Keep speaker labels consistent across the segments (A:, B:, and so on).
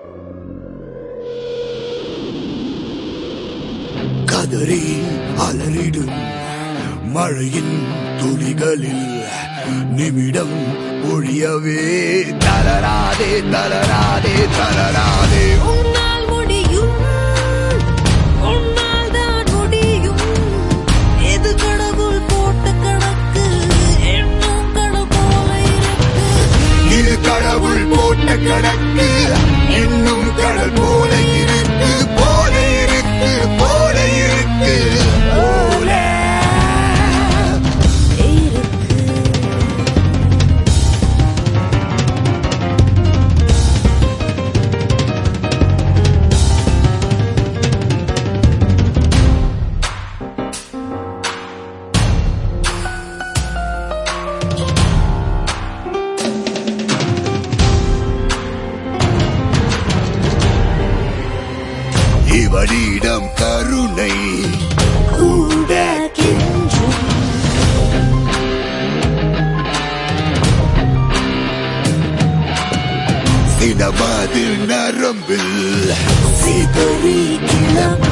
A: கதறி அலறிடும் மழையின் துளிகளில் நிமிடம் ஒழியவே தளராதே தளராதே தளராதே
B: உன்னால் முடியும் உன்னால் தான் முடியும் எது கடவுள் போட்ட கணக்கு என்னும் கடவுள் போல இருக்கு
A: இது கடவுள் போட்ட கணக்கு இன்னும் கடல் போல இருக்கு போல இருக்கு போல இருக்கு போல
B: இருக்கு
A: இவனிடம் கருணை
B: கூட கெஞ்சும்
A: சினமதில் நரம்பில்
B: சிதறி கிளம்ப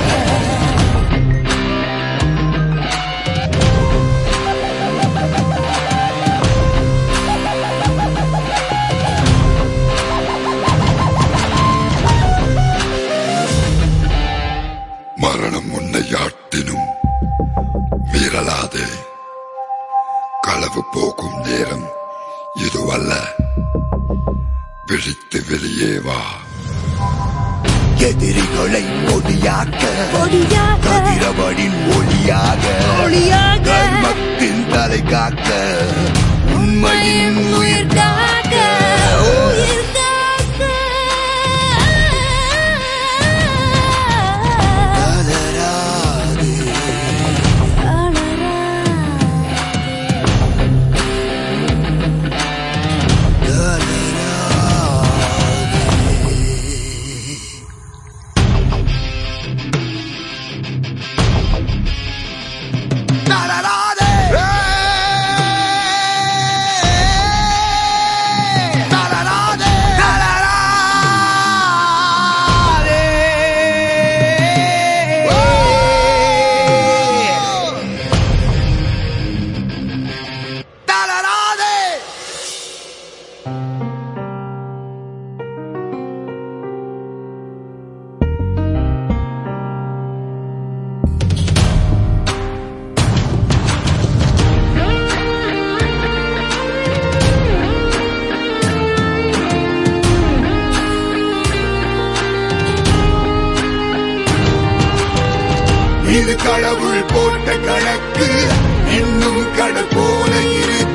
C: மரணம் உன்னை யாட்டினும் மீறலாதே களவு போகும் நேரம் இதுவல்ல விழித்து வெளியே வா
A: எதிரிகளை ஒளியாக்க
B: ஒளியாக
A: கதிரவனின் ஒளியாக
B: ஒளியாக
A: கர்மத்தின் தலை காக்க உண்மையின் உயிர் காக்க
B: உயிர் காக்க
A: கதறாதே கதறாதே தளராதே தளராதே தளராதே தளராதே இது கடவுள் போட்ட கணக்கு இன்னும் கடல் போல இருக்கு